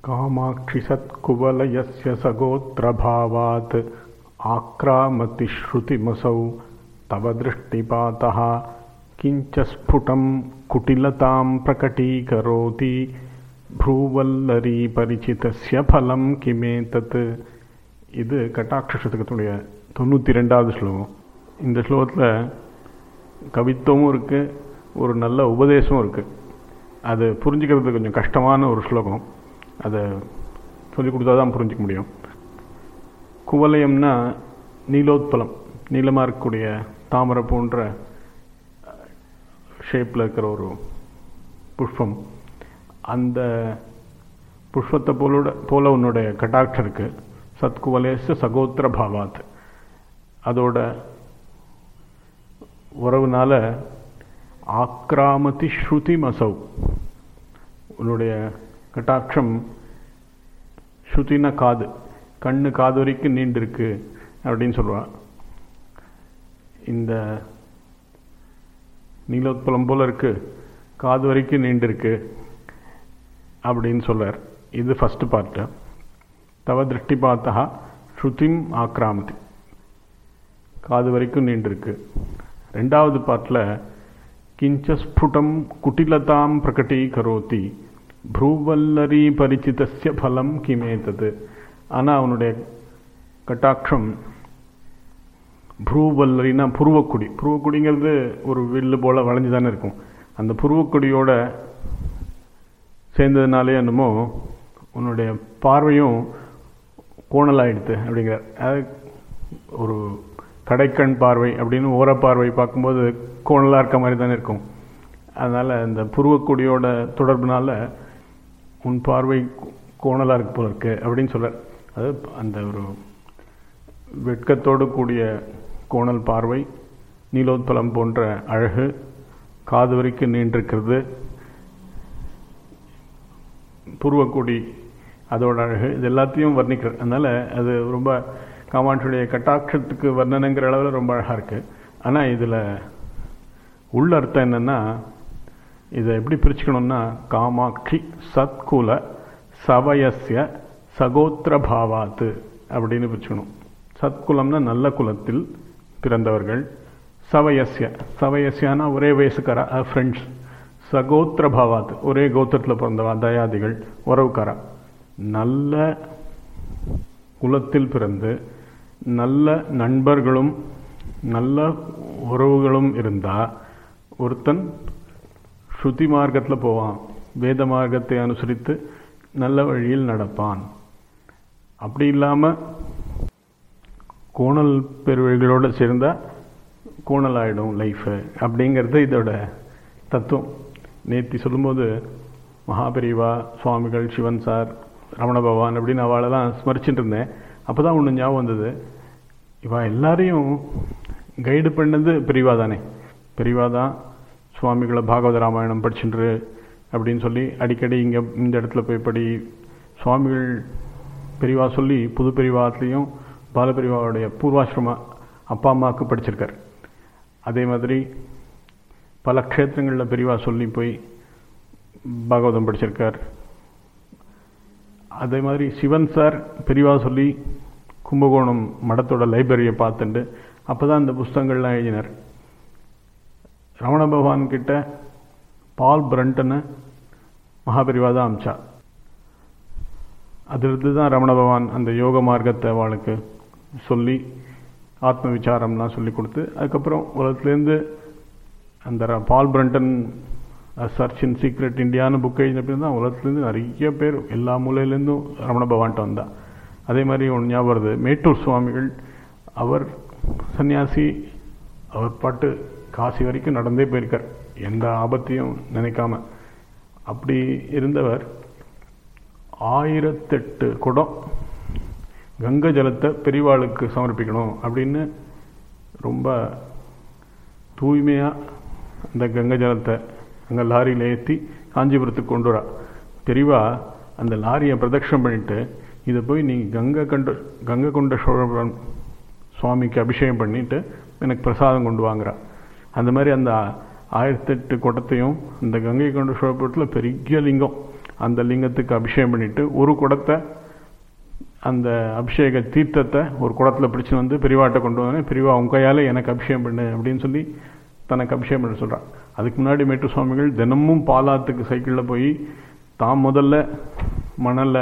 कामाक्षि सत्कुवलयस्य सगोत्रभावात् आक्रामति श्रुतिमसौ तव दृष्टिपातः किञ्च स्फुटं कुटिलतां प्रकटीकरोति भ्रूवल्लरी परिचितस्य फलं किमेतत् இது கட்டாட்ச சதகத்துடைய தொண்ணூற்றி ரெண்டாவது ஸ்லோகம் இந்த ஸ்லோகத்தில் கவித்துவமும் இருக்குது ஒரு நல்ல உபதேசமும் இருக்குது அது புரிஞ்சுக்கிறது கொஞ்சம் கஷ்டமான ஒரு ஸ்லோகம் அதை சொல்லிக் கொடுத்தா தான் புரிஞ்சிக்க முடியும் குவலயம்னா நீலோத்பலம் நீளமாக இருக்கக்கூடிய தாமரை போன்ற ஷேப்பில் இருக்கிற ஒரு புஷ்பம் அந்த புஷ்பத்தை போலோட போல உன்னுடைய கட்டாட்சம் இருக்கு சத்குவலேச சகோத்திர பாவாத் அதோட உறவுனால ஆக்ராமதி ஸ்ருதி மசௌ உன்னுடைய கட்டாட்சம் ஸ்ருதின காது கண்ணு காது வரைக்கும் நீண்டிருக்கு அப்படின்னு சொல்லுவான் இந்த நீலோத்பலம் போல இருக்கு காது வரைக்கும் நீண்டிருக்கு அப்படின்னு சொல்றார் இது ஃபர்ஸ்ட் பார்ட்டு தவ திருஷ்டி பார்த்தா ஸ்ருதிம் ஆக்ராமதி காது வரைக்கும் நீண்டிருக்கு ரெண்டாவது பாட்டில் கிஞ்ச ஸ்புடம் குட்டிலதாம் பிரகட்டி கரோத்தி ப்ரூவல்லரி பரிச்சிதஸ்ய பலம் கிமேத்தது ஆனால் அவனுடைய கட்டாட்சம் புருவல்லரினா புருவக்குடி புருவக்குடிங்கிறது ஒரு வில்லு போல வளைஞ்சு தானே இருக்கும் அந்த புருவக்குடியோட சேர்ந்ததுனாலே என்னமோ உன்னுடைய பார்வையும் கோணலாயிடுது அப்படிங்கிற அது ஒரு கடைக்கண் பார்வை அப்படின்னு ஓர பார்வை பார்க்கும்போது கோணலாக இருக்க மாதிரி தானே இருக்கும் அதனால் அந்த புருவக்குடியோட தொடர்புனால உன் பார்வை கோணலாக இருக்கு போல இருக்கு அப்படின்னு சொல்கிறார் அது அந்த ஒரு வெட்கத்தோடு கூடிய கோணல் பார்வை நீலோத்பலம் போன்ற அழகு காது வரைக்கும் நீண்டிருக்கிறது பூர்வக்கொடி அதோட அழகு இது எல்லாத்தையும் வர்ணிக்கிறார் அதனால் அது ரொம்ப காமாட்சியுடைய கட்டாட்சத்துக்கு வர்ணனைங்கிற அளவில் ரொம்ப அழகாக இருக்குது ஆனால் இதில் உள்ள அர்த்தம் என்னென்னா இதை எப்படி பிரிச்சுக்கணும்னா காமாட்சி சத்குல சவயசிய சகோத்திர பாவாத்து அப்படின்னு பிரிச்சுக்கணும் சத்குலம்னா நல்ல குலத்தில் பிறந்தவர்கள் சவயசிய சவயசியானா ஒரே வயசுக்காரா ஃப்ரெண்ட்ஸ் சகோத்திர பாவாத் ஒரே கோத்திரத்தில் பிறந்தவா தயாதிகள் உறவுக்காரா நல்ல குலத்தில் பிறந்து நல்ல நண்பர்களும் நல்ல உறவுகளும் இருந்தால் ஒருத்தன் ஸ்ருதி மார்க்கத்தில் போவான் வேத மார்க்கத்தை அனுசரித்து நல்ல வழியில் நடப்பான் அப்படி இல்லாமல் கோணல் பெருவழிகளோடு சேர்ந்தால் கோணல் ஆகிடும் லைஃபு அப்படிங்கிறது இதோட தத்துவம் நேத்தி சொல்லும்போது மகாபெரிவா சுவாமிகள் சிவன் சார் ரமண பகவான் அப்படின்னு அவளெல்லாம் ஸ்மரிச்சுட்டு இருந்தேன் அப்போ தான் ஒன்று ஞாபகம் வந்தது இவா எல்லாரையும் கைடு பண்ணது பெரியவா தானே பெரியவா தான் சுவாமிகளை பாகவத ராமாயணம் படிச்சுட்டு அப்படின்னு சொல்லி அடிக்கடி இங்கே இந்த இடத்துல போய் படி சுவாமிகள் பெரியவா சொல்லி புது பெரியவாத்துலேயும் பாலபெரிவாவுடைய பூர்வாசிரம அப்பா அம்மாவுக்கு படிச்சிருக்கார் அதே மாதிரி பல க்ஷேத்திரங்களில் பெரியவா சொல்லி போய் பாகவதம் படிச்சிருக்கார் அதே மாதிரி சிவன் சார் பெரியவா சொல்லி கும்பகோணம் மடத்தோட லைப்ரரியை பார்த்துட்டு அப்போ தான் இந்த புஸ்தகங்கள்லாம் எழுதினார் ரமண பகவான் கிட்ட பால் பிரண்டனை மகாபெரிவா தான் அமிச்சா அதிலிருந்து தான் ரமண பகவான் அந்த யோக மார்க்கத்தை அவளுக்கு சொல்லி ஆத்ம விசாரம்லாம் சொல்லி கொடுத்து அதுக்கப்புறம் உலகத்துலேருந்து அந்த Paul Brunton search in secret இந்தியான்னு புக் எழுதினப்படி தான் உலகத்துலேருந்து நிறைய பேர் எல்லா மூலையிலேருந்தும் ரமண பகவான்கிட்ட வந்தா அதே மாதிரி ஒன்று ஞாபகம் வருது மேட்டூர் சுவாமிகள் அவர் சன்னியாசி அவர் பாட்டு காசி வரைக்கும் நடந்தே போயிருக்கார் எந்த ஆபத்தையும் நினைக்காம அப்படி இருந்தவர் ஆயிரத்தெட்டு குடம் கங்கை ஜலத்தை பெரிவாளுக்கு சமர்ப்பிக்கணும் அப்படின்னு ரொம்ப தூய்மையாக அந்த கங்கை ஜலத்தை அங்கே லாரியில் ஏற்றி காஞ்சிபுரத்துக்கு கொண்டு வரா பெரிவா அந்த லாரியை பிரதட்சணம் பண்ணிட்டு இதை போய் நீ கங்கை கண்ட கங்கை கொண்ட சோழபுரம் சுவாமிக்கு அபிஷேகம் பண்ணிட்டு எனக்கு பிரசாதம் கொண்டு வாங்குறா அந்த மாதிரி அந்த ஆயிரத்தெட்டு குடத்தையும் இந்த கங்கை கொண்ட சோழபுரத்தில் பெரிய லிங்கம் அந்த லிங்கத்துக்கு அபிஷேகம் பண்ணிட்டு ஒரு குடத்தை அந்த அபிஷேக தீர்த்தத்தை ஒரு குடத்தில் பிடிச்சு வந்து பெரியவாட்ட கொண்டு வந்தேன் பெரியவா உன் கையால் எனக்கு அபிஷேகம் பண்ணு அப்படின்னு சொல்லி தனக்கு அபிஷேகம் பண்ண சொல்கிறான் அதுக்கு முன்னாடி மேட்டு சுவாமிகள் தினமும் பாலாத்துக்கு சைக்கிளில் போய் தான் முதல்ல மணலை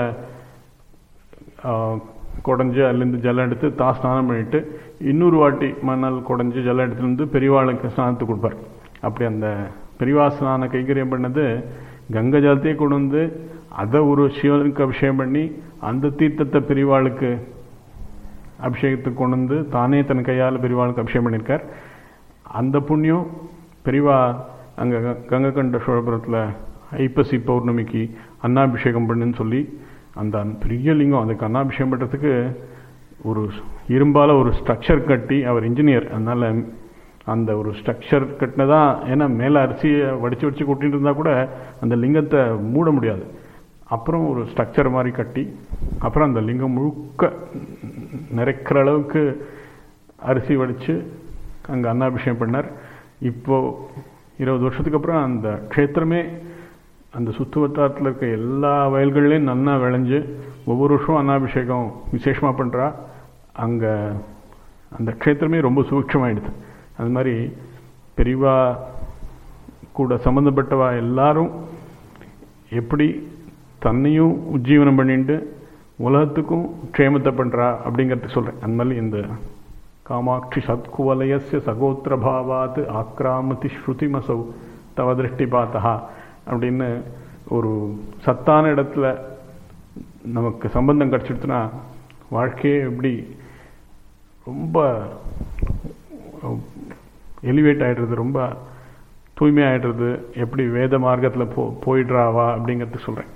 குடஞ்சி அதுலேருந்து ஜலம் எடுத்து தான் ஸ்நானம் பண்ணிட்டு இன்னொரு வாட்டி மணல் குடஞ்சி ஜலம் எடுத்துட்டு வந்து பெரியவாளுக்கு ஸ்நானத்துக்கு கொடுப்பார் அப்படி அந்த பெரியவா ஸ்நான கைங்கரியம் பண்ணது கங்கை ஜலத்தையே கொண்டு வந்து அதை ஒரு சிவனுக்கு அபிஷேகம் பண்ணி அந்த தீர்த்தத்தை பெரியவாளுக்கு அபிஷேகத்துக்கு கொண்டு வந்து தானே தன் கையால் பெரியவாளுக்கு அபிஷேகம் பண்ணியிருக்கார் அந்த புண்ணியம் பெரியவா அங்கே கங்கை கண்ட சோழபுரத்தில் ஐப்பசி பௌர்ணமிக்கு அன்னாபிஷேகம் பண்ணுன்னு சொல்லி அந்த பெரிய லிங்கம் அதுக்கு அன்னாபிஷேகம் பண்ணுறதுக்கு ஒரு இரும்பால் ஒரு ஸ்ட்ரக்சர் கட்டி அவர் இன்ஜினியர் அதனால் அந்த ஒரு ஸ்ட்ரக்சர் கட்டினதான் ஏன்னா மேலே அரிசியை வடித்து வடித்து கொட்டிட்டு இருந்தால் கூட அந்த லிங்கத்தை மூட முடியாது அப்புறம் ஒரு ஸ்ட்ரக்சர் மாதிரி கட்டி அப்புறம் அந்த லிங்கம் முழுக்க நிறைக்கிற அளவுக்கு அரிசி வடித்து அங்கே அன்னாபிஷேகம் பண்ணார் இப்போது இருபது வருஷத்துக்கு அப்புறம் அந்த க்ஷேத்திரமே அந்த சுற்று வட்டாரத்தில் இருக்க எல்லா வயல்கள்லேயும் நல்லா விளைஞ்சு ஒவ்வொரு வருஷம் அன்னாபிஷேகம் விசேஷமாக பண்ணுறா அங்கே அந்த க்ஷேத்திரமே ரொம்ப சூட்சமாயிடுது அது மாதிரி பெரியவா கூட சம்மந்தப்பட்டவா எல்லாரும் எப்படி தன்னையும் உஜ்ஜீவனம் பண்ணிட்டு உலகத்துக்கும் க்ஷேமத்தை பண்ணுறா அப்படிங்கிறதுக்கு சொல்கிறேன் அந்த மாதிரி இந்த காமாட்சி சத்குவலயஸ்ய சகோத்திர பாவாத் ஆக்ராமதி ஸ்ருதிமசௌ தவ திருஷ்டி பார்த்தா அப்படின்னு ஒரு சத்தான இடத்துல நமக்கு சம்பந்தம் கிடச்சிடுச்சுன்னா வாழ்க்கையே எப்படி ரொம்ப எலிவேட் ஆகிடுறது ரொம்ப தூய்மையாயிடுறது எப்படி வேத மார்க்கத்தில் போ போயிடுறாவா அப்படிங்கிறது சொல்கிறேன்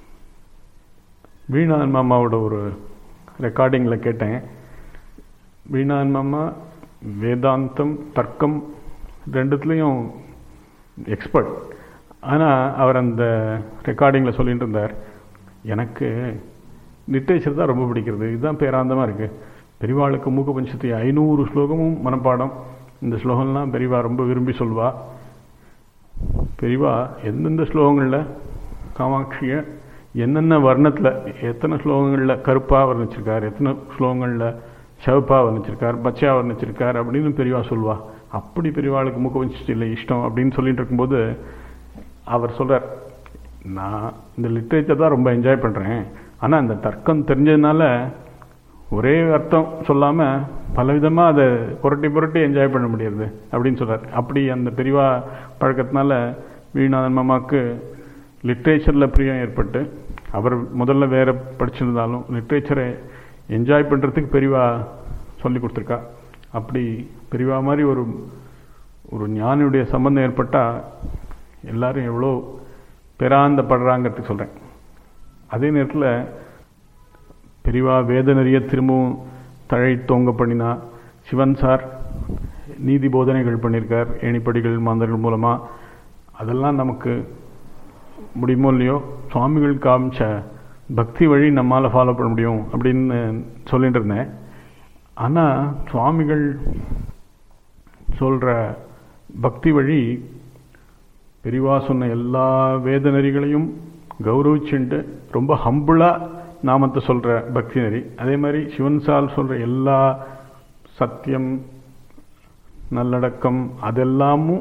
வீணான் மாமாவோட ஒரு ரெக்கார்டிங்கில் கேட்டேன் வீணான் மாமா வேதாந்தம் தர்க்கம் ரெண்டுத்துலேயும் எக்ஸ்பர்ட் ஆனால் அவர் அந்த ரெக்கார்டிங்கில் சொல்லிட்டு இருந்தார் எனக்கு லிட்ரேச்சர் தான் ரொம்ப பிடிக்கிறது இதுதான் பேராந்தமாக இருக்குது பெரியவாளுக்கு மூக்க பஞ்சத்தி ஐநூறு ஸ்லோகமும் மனப்பாடம் இந்த ஸ்லோகம்லாம் பெரியவா ரொம்ப விரும்பி சொல்வா பெரியவா எந்தெந்த ஸ்லோகங்களில் காமாட்சியை என்னென்ன வர்ணத்தில் எத்தனை ஸ்லோகங்களில் கருப்பாக வர்ணிச்சிருக்கார் எத்தனை ஸ்லோகங்களில் சிவப்பாக வர்ணிச்சிருக்கார் பச்சையாக வர்ணிச்சிருக்கார் அப்படின்னு பெரியவா சொல்வா அப்படி பெரியவாளுக்கு மூக்க பஞ்சத்தி இல்லை இஷ்டம் அப்படின்னு சொல்லிட்டு இருக்கும்போது அவர் சொல்கிறார் நான் இந்த லிட்ரேச்சர் தான் ரொம்ப என்ஜாய் பண்ணுறேன் ஆனால் அந்த தர்க்கம் தெரிஞ்சதுனால ஒரே அர்த்தம் சொல்லாமல் பலவிதமாக அதை புரட்டி புரட்டி என்ஜாய் பண்ண முடியாது அப்படின்னு சொல்கிறார் அப்படி அந்த பெரியவா பழக்கத்தினால வீணாதன் மாமாவுக்கு லிட்ரேச்சரில் பிரியம் ஏற்பட்டு அவர் முதல்ல வேற படிச்சிருந்தாலும் லிட்ரேச்சரை என்ஜாய் பண்ணுறதுக்கு பெரியவா சொல்லி கொடுத்துருக்கா அப்படி பெரியவா மாதிரி ஒரு ஒரு ஞானியுடைய சம்பந்தம் ஏற்பட்டால் எல்லாரும் எவ்வளோ பெறாந்தப்படுறாங்கிறதுக்கு சொல்கிறேன் அதே நேரத்தில் பெரிவா வேத நெறிய திரும்பவும் தழை தோங்க பண்ணினா சிவன் சார் நீதி போதனைகள் பண்ணியிருக்கார் ஏணிப்படிகள் மாந்தர்கள் மூலமாக அதெல்லாம் நமக்கு முடியுமோ இல்லையோ சுவாமிகள் காமிச்ச பக்தி வழி நம்மால் ஃபாலோ பண்ண முடியும் அப்படின்னு சொல்லிட்டு இருந்தேன் ஆனால் சுவாமிகள் சொல்கிற பக்தி வழி பெரிவா சொன்ன எல்லா வேத நெறிகளையும் கௌரவிச்சுண்டு ரொம்ப ஹம்புளாக நாமத்தை சொல்கிற பக்தி நெறி அதே மாதிரி சிவன் சால் சொல்கிற எல்லா சத்தியம் நல்லடக்கம் அதெல்லாமும்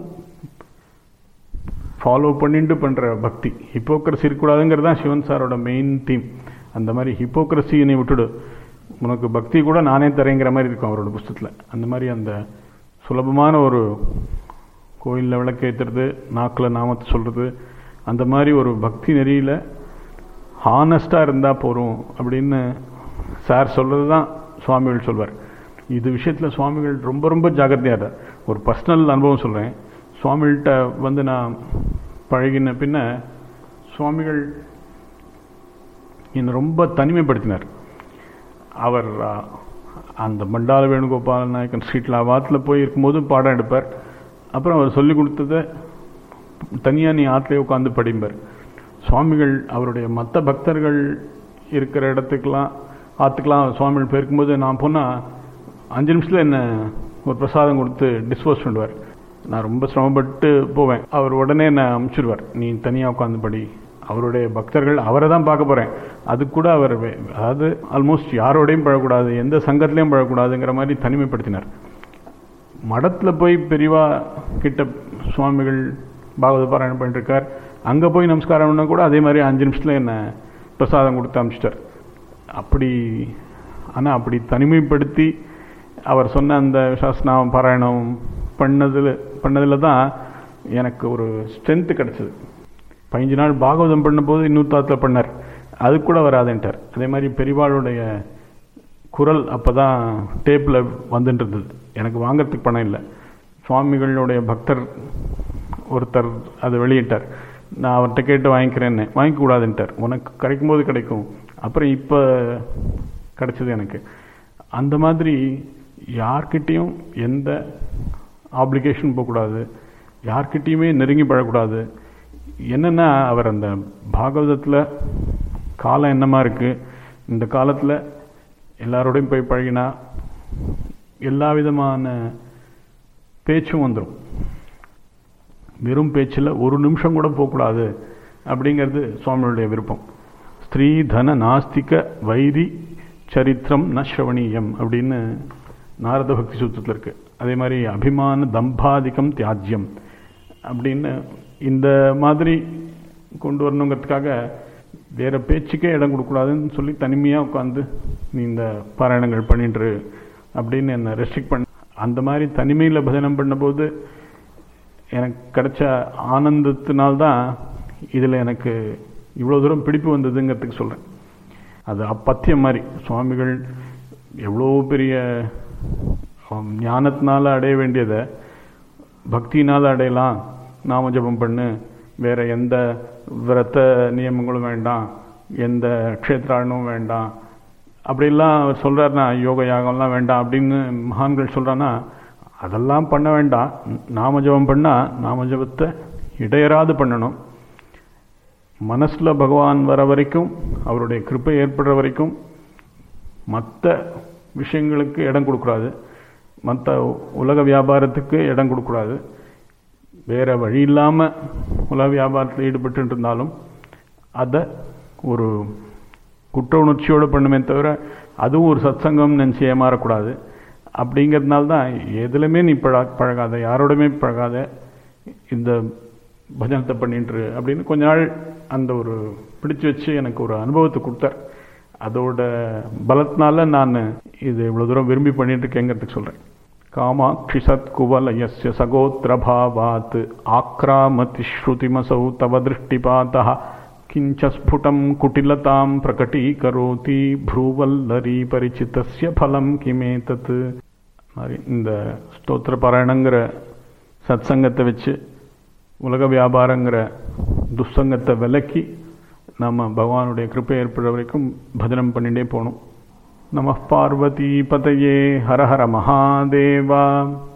ஃபாலோ பண்ணிட்டு பண்ணுற பக்தி ஹிப்போக்ரஸி இருக்கக்கூடாதுங்கிறது தான் சிவன் சாரோட மெயின் தீம் அந்த மாதிரி ஹிப்போக்ரஸினை விட்டுடு உனக்கு பக்தி கூட நானே தரேங்கிற மாதிரி இருக்கும் அவரோட புஸ்தத்தில் அந்த மாதிரி அந்த சுலபமான ஒரு கோயிலில் விளக்கேற்றுறது நாக்கில் நாமத்தை சொல்கிறது அந்த மாதிரி ஒரு பக்தி நெறியில் ஹானஸ்டாக இருந்தால் போகிறோம் அப்படின்னு சார் சொல்கிறது தான் சுவாமிகள் சொல்வார் இது விஷயத்தில் சுவாமிகள் ரொம்ப ரொம்ப ஜாக்கிரதையாக இருந்தார் ஒரு பர்சனல் அனுபவம் சொல்கிறேன் சுவாமிகள்கிட்ட வந்து நான் பழகின பின்ன சுவாமிகள் என்னை ரொம்ப தனிமைப்படுத்தினார் அவர் அந்த மண்டால வேணுகோபால நாயக்கன் ஸ்ட்ரீட்டில் வாத்தில் போய் இருக்கும்போதும் பாடம் எடுப்பார் அப்புறம் அவர் சொல்லி கொடுத்ததை தனியாக நீ ஆற்றுலேயே உட்காந்து படிப்பார் சுவாமிகள் அவருடைய மற்ற பக்தர்கள் இருக்கிற இடத்துக்கெலாம் ஆற்றுக்கெலாம் சுவாமிகள் போயிருக்கும்போது நான் போனால் அஞ்சு நிமிஷத்தில் என்ன ஒரு பிரசாதம் கொடுத்து டிஸ்போஸ் பண்ணுவார் நான் ரொம்ப சிரமப்பட்டு போவேன் அவர் உடனே என்னை அமுச்சிடுவார் நீ தனியாக உட்காந்து படி அவருடைய பக்தர்கள் அவரை தான் பார்க்க போகிறேன் அது கூட அவர் வே- அதாவது ஆல்மோஸ்ட் யாரோடையும் பழகக்கூடாது எந்த சங்கத்திலையும் பழகக்கூடாதுங்கிற மாதிரி தனிமைப்படுத்தினார் மடத்தில் போய் பெரியவா கிட்ட சுவாமிகள் பாகவத பாராயணம் பண்ணிட்டு இருக்கார் அங்கே போய் நமஸ்காரம் பண்ண கூட அதே மாதிரி அஞ்சு நிமிஷத்தில் என்ன பிரசாதம் கொடுத்து அனுப்பிச்சிட்டார் அப்படி ஆனால் அப்படி தனிமைப்படுத்தி அவர் சொன்ன அந்த சாஸ்திரம் பாராயணம் பண்ணதில் பண்ணதில் தான் எனக்கு ஒரு ஸ்ட்ரென்த்து கிடச்சிது பதினஞ்சு நாள் பாகவதம் பண்ணும்போது இன்னூத்தாத்தில் பண்ணார் அது கூட வராதுன்ட்டார் அதே மாதிரி பெரியவாளுடைய குரல் அப்போ தான் டேப்பில் வந்துட்டு இருந்தது எனக்கு வாங்கறதுக்கு பணம் இல்லை சுவாமிகளுடைய பக்தர் ஒருத்தர் அதை வெளியிட்டார் நான் அவர்கிட்ட கேட்டு வாங்கிக்கிறேன்னு வாங்கிக்க கூடாதுன்ட்டார் உனக்கு கிடைக்கும் போது கிடைக்கும் அப்புறம் இப்போ கிடைச்சது எனக்கு அந்த மாதிரி யார்கிட்டேயும் எந்த ஆப்ளிகேஷன் போகக்கூடாது யார்கிட்டயுமே நெருங்கி பழக்கூடாது என்னென்னா அவர் அந்த பாகவதத்தில் காலம் என்னமா இருக்குது இந்த காலத்தில் எல்லாரோடையும் போய் பழகினா எல்லா விதமான பேச்சும் வந்துடும் வெறும் பேச்சில் ஒரு நிமிஷம் கூட போகக்கூடாது அப்படிங்கிறது சுவாமியுடைய விருப்பம் ஸ்திரீ தன நாஸ்திக வைரி சரித்திரம் ந ஸ்ரவணீயம் அப்படின்னு நாரத பக்தி சூத்திரத்தில் இருக்கு அதே மாதிரி அபிமான தம்பாதிக்கம் தியாஜ்யம் அப்படின்னு இந்த மாதிரி கொண்டு வரணுங்கிறதுக்காக வேற பேச்சுக்கே இடம் கொடுக்கக்கூடாதுன்னு சொல்லி தனிமையாக உட்காந்து நீ இந்த பாராயணங்கள் பண்ணிட்டு அப்படின்னு என்னை ரெஸ்ட்ரிக்ட் பண்ண அந்த மாதிரி தனிமையில் பஜனம் பண்ணும்போது எனக்கு கிடைச்ச ஆனந்தத்தினால்தான் இதில் எனக்கு இவ்வளோ தூரம் பிடிப்பு வந்ததுங்கிறதுக்கு சொல்கிறேன் அது அப்பத்தியம் மாதிரி சுவாமிகள் எவ்வளோ பெரிய ஆம், ஞானத்தினால அடைய வேண்டியதை பக்தியினால் அடையலாம் நாம ஜெபம் பண்ணு வேற எந்த விரத நியமங்களும் வேண்டாம் எந்த க்ஷேத்ராடனும் வேண்டாம் அப்படிலாம் அவர் சொல்றாருன்னா யோக யாகம்லாம் வேண்டாம் அப்படின்னு மகான்கள் சொல்றான்னா அதெல்லாம் பண்ண வேண்டாம் நாம ஜெபம் பண்ணா நாம ஜெபத்தை இடையராது பண்ணணும் மனசுல பகவான் வர வரைக்கும் அவருடைய கிருப்பை ஏற்படுற வரைக்கும் மற்ற விஷயங்களுக்கு இடம் கொடுக்கூடாது மற்ற உலக வியாபாரத்துக்கு இடம் கொடுக்கூடாது வேற வழி இல்லாமல் உலக வியாபாரத்தில் ஈடுபட்டு இருந்தாலும் அதை ஒரு குற்ற உணர்ச்சியோடு பண்ணுமே தவிர அதுவும் ஒரு சத்சங்கம் நினச்சி ஏமாறக்கூடாது அப்படிங்கிறதுனால தான் எதுலையுமே நீ பழ பழகாத யாரோடையுமே பழகாத இந்த பஜனத்தை பண்ணிட்டு அப்படின்னு கொஞ்ச நாள் அந்த ஒரு பிடிச்சு வச்சு எனக்கு ஒரு அனுபவத்தை கொடுத்தார் அதோட பலத்தினால நான் இது இவ்வளோ தூரம் விரும்பி பண்ணிட்டு இருக்கேங்கிறதுக்கு சொல்கிறேன் காமாட்சி சத்குவலயஸ்ய சகோத்திரபாவாத் ஆக்ராமதி ஸ்ருதிமசௌ தவ திருஷ்டிபாத்தா கிஞ்ச ஸ்புடம் குட்டிலதாம் பிரகட்டீகரோதி ப்ரூவல்லரி பரிச்சிதஸ்ய பலம் கிமேதத் மாதிரி இந்த ஸ்தோத்திர பாராயணங்கிற சத்சங்கத்தை வச்சு உலக வியாபாரங்கிற துஸ்சங்கத்தை விலக்கி நம்ம பகவானுடைய கிருப்பை ஏற்படுற வரைக்கும் பஜனம் பண்ணிட்டே போகணும் நம பார்வதி பதையே ஹர ஹர மகாதேவா